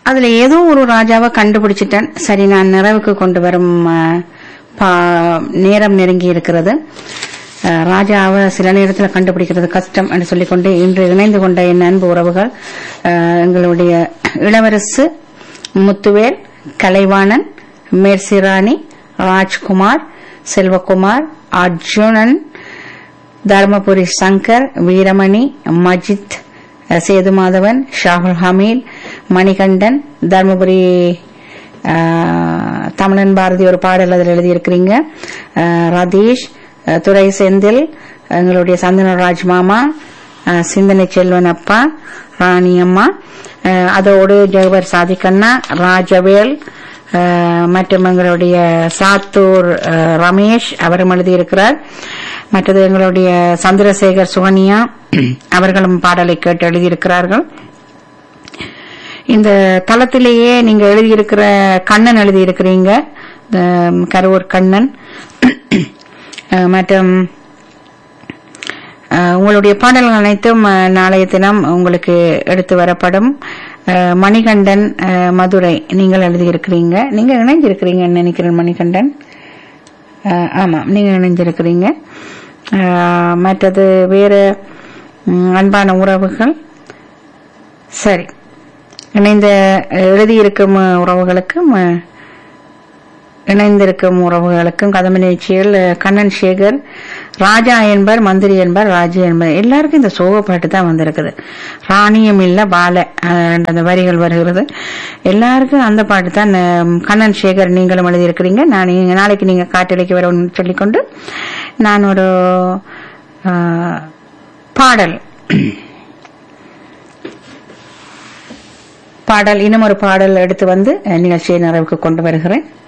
அதுல ஏதோ ஒரு ராஜாவை கண்டுபிடிச்சிட்டேன் சரி நான் நிறைவுக்கு கொண்டு வரும் அஹ், பா- நேரம் நெருங்கி இருக்கிறது அஹ், ராஜாவை சில நேரத்தில் கண்டுபிடிக்கிறது கஷ்டம் என்று சொல்லிக்கொண்டு இன்று இணைந்து கொண்ட என் அன்பு உறவுகள் அஹ், எங்களுடைய இளவரசு முத்துவேல் கலைவாணன் மேர்சிராணி ராஜ்குமார் செல்வகுமார் அர்ஜுனன் தர்மபுரி சங்கர் வீரமணி மஜித் அஹ், சேதுமாதவன் ஷாகுல் ஹமீத் மணிகண்டன் தர்மபுரி அஹ், தமிழன் பாரதி ஒரு பாடல் அதில் எழுதியிருக்கிறீங்க அஹ், ரதீஷ் அஹ், துரை செந்தில் எங்களுடைய சந்தனராஜ் மாமா அஹ், சிந்தனை செல்வன் அப்பா ராணி அம்மா அஹ், அதோடு ஜெகவர் சாதிக்கண்ணா ராஜவேல் அஹ், மற்றும் எங்களுடைய சாத்தூர் அஹ், ரமேஷ் அவரும் எழுதியிருக்கிறார் மற்றது எங்களுடைய சந்திரசேகர் சுகன்யா அவர்களும் பாடலை கேட்டு எழுதியிருக்கிறார்கள் இந்த தளத்திலேயே நீங்க எழுதியிருக்கிற கண்ணன் எழுதியிருக்கிறீங்க அஹ், கரூர் கண்ணன் அஹ், மற்றும் அஹ், உங்களுடைய பாடல்கள் அனைத்தும் அஹ், நாளைய தினம் உங்களுக்கு எடுத்து வரப்படும் அஹ், மணிகண்டன் அஹ், மதுரை நீங்கள் எழுதியிருக்கிறீங்க நீங்க இணைஞ்சிருக்கிறீங்கன்னு நினைக்கிறேன் மணிகண்டன் அஹ், ஆமாம் நீங்க இணைஞ்சிருக்கிறீங்க அஹ், மற்றது வேறு ம், அன்பான உறவுகள் சரி இணைந்த எழுதியிருக்கும் அஹ், உறவுகளுக்கும் அஹ், இணைந்திருக்கும் உறவுகளுக்கும் கதம்ப நிகழ்ச்சியில் அஹ், கண்ணன் சேகர் ராஜா என்பர் மந்திரி என்பர் ராஜு என்பர் எல்லாருக்கும் இந்த சோக பாட்டு தான் வந்திருக்குது ராணியம் இல்ல பால அஹ், ரெண்டு அந்த வரிகள் வருகிறது எல்லாருக்கும் அந்த பாட்டு தான் அஹ், கண்ணன் சேகர் நீங்களும் எழுதியிருக்கிறீங்க நான் நீங்க- நாளைக்கு நீங்க காட்டலைக்கு வரும்னு சொல்லிக்கொண்டு நான் ஒரு அஹ், பாடல் பாடல் இன்னும் ஒரு பாடல் எடுத்து வந்து அஹ், நிகழ்ச்சியை நிறைவுக்கு கொண்டு வருகிறேன்